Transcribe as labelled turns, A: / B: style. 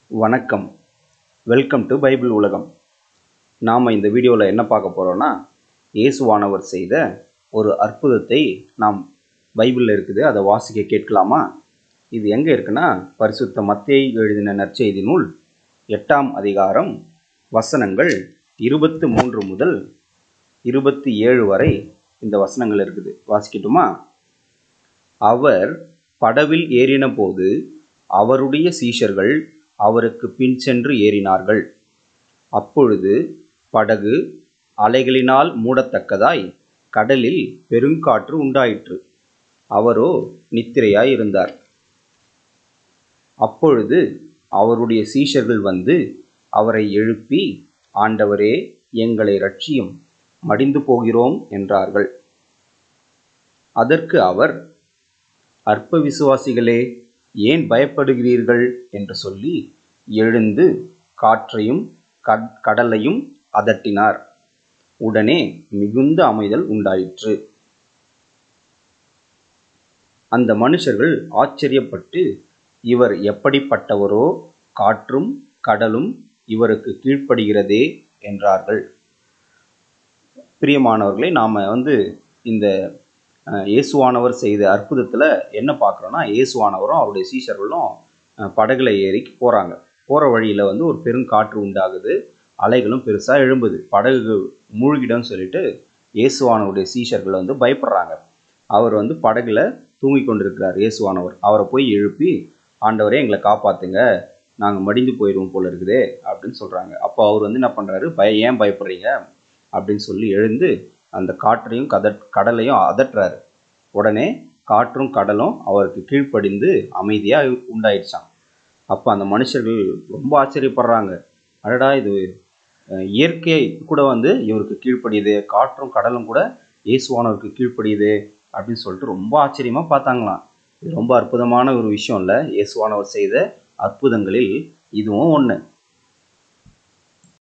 A: வணக்கம் welcome to Bible உலகம் நாம் இந்த வீடியோவில் என்ன பார்க்க போகிறோன்னா இயேசுவானவர் செய்த ஒரு அற்புதத்தை நாம் பைபிளில் இருக்குது அதை வாசிக்க கேட்கலாமா இது எங்கே இருக்குன்னா பரிசுத்த மத்தேயு எழுதின நற்செய்தி நூல் எட்டாம் அதிகாரம் வசனங்கள் இருபத்து மூன்று முதல் இருபத்தி ஏழு வரை இந்த வசனங்கள் இருக்குது வாசிக்கட்டுமா அவர் படவில் ஏறின போது அவருடைய சீஷர்கள் அவருக்கு பின் சென்று ஏறினார்கள் அப்பொழுது படகு அலைகளினால் மூடத்தக்கதாய் கடலில் பெருங்காற்று உண்டாயிற்று அவரோ நித்திரையாய் இருந்தார் அப்பொழுது அவருடைய சீஷர்கள் வந்து அவரை எழுப்பி ஆண்டவரே எங்களை ரட்சியும் மடிந்து போகிறோம் என்றார்கள் அதற்கு அவர் அற்ப விசுவாசிகளே ஏன் பயப்படுகிறீர்கள் என்று சொல்லி எழுந்து காற்றையும் கட்- கடலையும் அதட்டினார் உடனே மிகுந்த அமைதல் உண்டாயிற்று அந்த மனுஷர்கள் ஆச்சரியப்பட்டு இவர் எப்படிப்பட்டவரோ காற்றும் கடலும் இவருக்கு கீழ்ப்படுகிறதே என்றார்கள் பிரியமானவர்களை நாம் வந்து இந்த அஹ், இயேசுவானவர் செய்த அற்புதத்தில் என்ன பார்க்குறோன்னா இயேசுவானவரும் அவருடைய சீஷர்களும் அஹ், படகுல ஏறி போகிறாங்க போகிற வழியில் வந்து ஒரு பெருங்காற்று உண்டாகுது அலைகளும் பெருசாக எழும்புது படகு மூழ்கிடும்னு சொல்லிட்டு இயேசுவானவருடைய சீஷர்கள் வந்து பயப்படுறாங்க அவர் வந்து படகுல தூங்கி கொண்டிருக்கிறார் இயேசுவானவர் அவரை போய் எழுப்பி ஆண்டவரே எங்களை காப்பாத்துங்க நாங்கள் மடிந்து போயிடுவோம் போல இருக்குதே அப்படின்னு சொல்கிறாங்க அப்போ அவர் வந்து என்ன பண்ணுறாரு பய ஏன் பயப்படுறீங்க அப்படின்னு சொல்லி எழுந்து அந்த காற்றையும் கத கடலையும் அதட்டுறாரு உடனே காற்றும் கடலும் அவருக்கு கீழ்ப்படிந்து அமைதியாக உண்டாயிடுச்சான் அப்போ அந்த மனுஷர்கள் ரொம்ப ஆச்சரியப்படுறாங்க அடடா இது அஹ், இயற்கை கூட வந்து இவருக்கு கீழ்ப்படியுது காற்றும் கடலும் கூட இயேசுவானவருக்கு கீழ்ப்படியுது அப்படின்னு சொல்லிட்டு ரொம்ப ஆச்சரியமாக பார்த்தாங்களாம் இது ரொம்ப அற்புதமான ஒரு விஷயம் இல்லை இயேசுவானவர் செய்த அற்புதங்களில் இதுவும் ஒன்று